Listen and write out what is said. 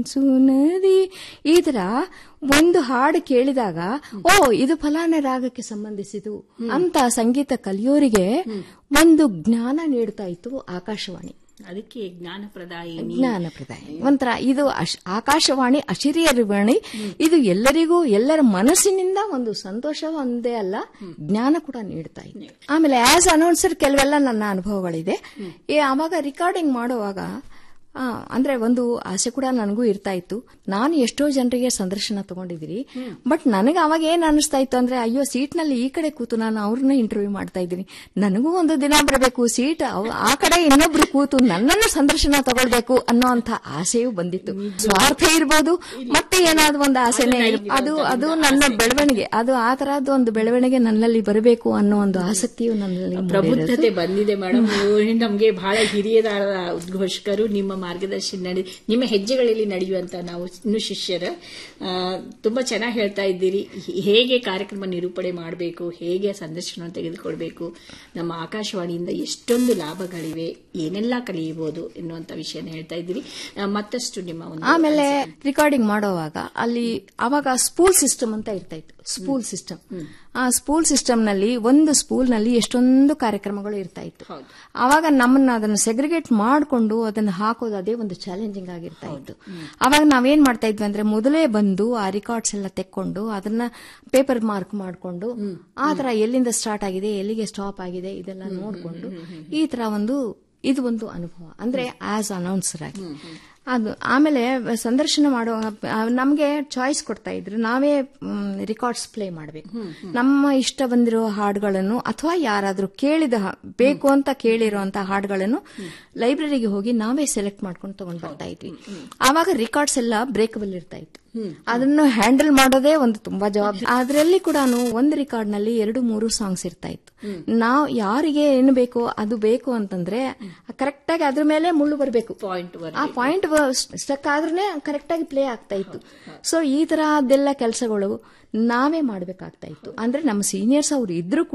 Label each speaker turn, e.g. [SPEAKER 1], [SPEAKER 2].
[SPEAKER 1] ಸುನದಿ ಈ ತರ ಒಂದು ಹಾಡು ಕೇಳಿದಾಗ ಓ ಇದು ಫಲಾನ ರಾಗಕ್ಕೆ ಸಂಬಂಧಿಸಿತು ಅಂತ ಸಂಗೀತ ಕಲಿಯೋರಿಗೆ ಒಂದು ಜ್ಞಾನ ನೀಡ್ತಾ ಇತ್ತು ಆಕಾಶವಾಣಿ
[SPEAKER 2] ಅದಕ್ಕೆ ಜ್ಞಾನಪ್ರದಾಯಿ
[SPEAKER 1] ಜ್ಞಾನಪ್ರದಾಯ ಒಂಥರ ಇದು ಅಶ್- ಆಕಾಶವಾಣಿ ಅಶಿರಿಯರಿವಾಣಿ ಇದು ಎಲ್ಲರಿಗೂ ಎಲ್ಲರ ಮನಸ್ಸಿನಿಂದ ಒಂದು ಸಂತೋಷ ಒಂದೇ ಅಲ್ಲ ಜ್ಞಾನ ಕೂಡ ನೀಡ್ತಾ ಇದೆ ಆಮೇಲೆ ಆಸ್ ಅನೌನ್ಸರ್ ಕೆಲವೆಲ್ಲ ನನ್ನ ಅನುಭವಗಳಿದೆ ಈ ಆವಾಗ ರಿಕಾರ್ಡಿಂಗ್ ಮಾಡುವಾಗ ಆ, ಅಂದ್ರೆ ಒಂದು ಆಸೆ ಕೂಡ ನನಗೂ ಇರ್ತಾ ಇತ್ತು ನಾನು ಎಷ್ಟೋ ಜನರಿಗೆ ಸಂದರ್ಶನ ತಗೊಂಡಿದ್ದೀರಿ ಬಟ್ ನನಗೆ ಅವಾಗ ಏನ್ ಅನಿಸ್ತಾ ಇತ್ತು ಅಂದ್ರೆ ಅಯ್ಯೋ ಸೀಟ್ ನಲ್ಲಿ ಈ ಕಡೆ ಕೂತು ನಾನು ಅವ್ರನ್ನ ಇಂಟರ್ವ್ಯೂ ಮಾಡ್ತಾ ಇದ್ದೀನಿ ನನಗೂ ಒಂದು ದಿನ ಬರಬೇಕು ಸೀಟ್ ಅವ್- ಆ ಕಡೆ ಇನ್ನೊಬ್ರು ಕೂತು ನನ್ನನ್ನು ಸಂದರ್ಶನ ತಗೊಳ್ಬೇಕು ಅನ್ನೋ ಅಂತ ಆಸೆಯೂ ಬಂದಿತ್ತು ಸ್ವಾರ್ಥ ಇರ್ಬೋದು ಮತ್ತೆ ಏನಾದ್ರು ಒಂದು ಆಸೆನೇ ಇರ್- ಅದು ಅದು ನನ್ನ ಬೆಳವಣಿಗೆ ಅದು ಆ ತರದ್ದು ಒಂದು ಬೆಳವಣಿಗೆ ನನ್ನಲ್ಲಿ ಬರಬೇಕು ಅನ್ನೋ ಒಂದು ಆಸಕ್ತಿಯು ನನ್ನಲ್ಲಿ ಮೂಡಿರೋದು.
[SPEAKER 2] ಪ್ರಬುದ್ಧತೆ ಬಂದಿದೆ ಮೇಡಮ್ ನೀವು ನಮ್ಗೆ ಬಹಳ ಹಿರಿಯದಾದ ಉದ್ಘೋಷಕರು ನಿಮ್ಮ ಮಾರ್ಗದರ್ಶನ ನಡೆ ನಿಮ್ಮ ಹೆಜ್ಜೆಗಳಲ್ಲಿ ನಡೆಯುವಂತ ನಾವು ಇನ್ನು ಶಿಷ್ಯರ ಆ, ತುಂಬಾ ಚೆನ್ನಾಗಿ ಹೇಳ್ತಾ ಇದ್ದೀರಿ ಹಿ- ಹೇಗೆ ಕಾರ್ಯಕ್ರಮ ನಿರೂಪಣೆ ಮಾಡಬೇಕು ಹೇಗೆ ಸಂದರ್ಶನವನ್ನು ತೆಗೆದುಕೊಳ್ಬೇಕು ನಮ್ಮ ಆಕಾಶವಾಣಿಯಿಂದ ಎಷ್ಟೊಂದು ಲಾಭಗಳಿವೆ ಏನೆಲ್ಲ ಕಲಿಯಬಹುದು ಎನ್ನುವಂತ ವಿಷಯನ ಹೇಳ್ತಾ ಇದ್ದೀರಿ ಆ, ಮತ್ತಷ್ಟು ನಿಮ್ಮ ಒಂದು
[SPEAKER 1] ಆಮೇಲೆ ರಿಕಾರ್ಡಿಂಗ್ ಮಾಡೋವಾಗ ಅಲ್ಲಿ ಅವಾಗ ಸ್ಪೂಲ್ ಸಿಸ್ಟಮ್ ಅಂತ ಇರ್ತಾ ಇತ್ತು ಸ್ಪೂಲ್ ಸಿಸ್ಟಮ್ ಆ ಸ್ಪೂಲ್ ಸಿಸ್ಟಮ್ ನಲ್ಲಿ ಒಂದು ಸ್ಪೂಲ್ ನಲ್ಲಿ ಎಷ್ಟೊಂದು ಕಾರ್ಯಕ್ರಮಗಳು ಇರ್ತಾ ಇತ್ತು
[SPEAKER 2] ಹೌದು.
[SPEAKER 1] ಅವಾಗ ನಮ್ಮನ್ನ ಅದನ್ನ ಸೆಗ್ರಿಗೇಟ್ ಮಾಡಿಕೊಂಡು ಅದನ್ನ ಹಾಕೋದು ಅದೇ ಒಂದು ಚಾಲೆಂಜಿಂಗ್ ಆಗಿರ್ತಾ ಇತ್ತು ಅವಾಗ ನಾವೇನ್ ಮಾಡ್ತಾ ಇದ್ವಿ ಅಂದ್ರೆ ಮೊದಲೇ ಬಂದು ಆ ರೆಕಾರ್ಡ್ಸ್ ಎಲ್ಲ ತೆಕ್ಕೊಂಡು ಅದನ್ನ ಪೇಪರ್ ಮಾರ್ಕ್ ಮಾಡಿಕೊಂಡು ಆ ತರ ಎಲ್ಲಿಂದ ಸ್ಟಾರ್ಟ್ ಆಗಿದೆ ಎಲ್ಲಿಗೆ ಸ್ಟಾಪ್ ಆಗಿದೆ ಇದೆಲ್ಲ ನೋಡ್ಕೊಂಡು ಈ ತರ ಒಂದು ಇದು ಒಂದು ಅನುಭವ ಅಂದ್ರೆ ಆಸ್ ಅನೌನ್ಸರ್ ಆಗಿ ಅದು ಆಮೇಲೆ ಸಂದರ್ಶನ ಮಾಡುವಾಗ ನಮಗೆ ಚಾಯ್ಸ್ ಕೊಡ್ತಾ ಇದ್ರು ನಾವೇ ರೆಕಾರ್ಡ್ಸ್ ಪ್ಲೇ ಮಾಡಬೇಕು ನಮ್ಮ ಇಷ್ಟ ಬಂದಿರೋ ಹಾಡುಗಳನ್ನು ಅಥವಾ ಯಾರಾದ್ರೂ ಕೇಳಿದ ಹಾ- ಬೇಕು ಅಂತ ಕೇಳಿರುವಂತ ಹಾಡುಗಳನ್ನು ಲೈಬ್ರರಿಗೆ ಹೋಗಿ ನಾವೇ ಸೆಲೆಕ್ಟ್ ಮಾಡ್ಕೊಂಡು ತಗೊಂಡ್ ಬರ್ತಾ ಇದ್ವಿ ಆವಾಗ ರೆಕಾರ್ಡ್ಸ್ ಎಲ್ಲ ಬ್ರೇಕಬಲ್ ಇರ್ತಾ ಇತ್ತು ಅದನ್ನು ಹ್ಯಾಂಡಲ್ ಮಾಡೋದೇ ಒಂದು ತುಂಬಾ ಜವಾಬ್ದಾರಿ ಅದರಲ್ಲಿ ಕೂಡ ಒಂದು ರೆಕಾರ್ಡ್ ನಲ್ಲಿ ಎರಡು ಮೂರು ಸಾಂಗ್ಸ್ ಇರ್ತಾ ಇತ್ತು ನಾವು ಯಾರಿಗೆ ಏನು ಬೇಕೋ ಅದು ಬೇಕು ಅಂತಂದ್ರೆ ಕರೆಕ್ಟ್ ಆಗಿ ಅದ್ರ ಮೇಲೆ ಮುಳ್ಳು ಬರಬೇಕು
[SPEAKER 2] ಪಾಯಿಂಟ್
[SPEAKER 1] ಆ ಪಾಯಿಂಟ್ ಸ್ಟಕ್ ಆದ್ರೆ ಕರೆಕ್ಟ್ ಆಗಿ ಪ್ಲೇ ಆಗ್ತಾ ಇತ್ತು ಸೊ ಈ ತರದ್ದೆಲ್ಲ ಕೆಲಸಗಳು ನಾವೇ ಮಾಡ್ಬೇಕಾಗ್ತಾ ಇತ್ತು ಅಂದ್ರೆ ನಮ್ಮ ಸೀನಿಯರ್ಸ್ ಅವ್ರು ಇದ್ರು ಕೂಡ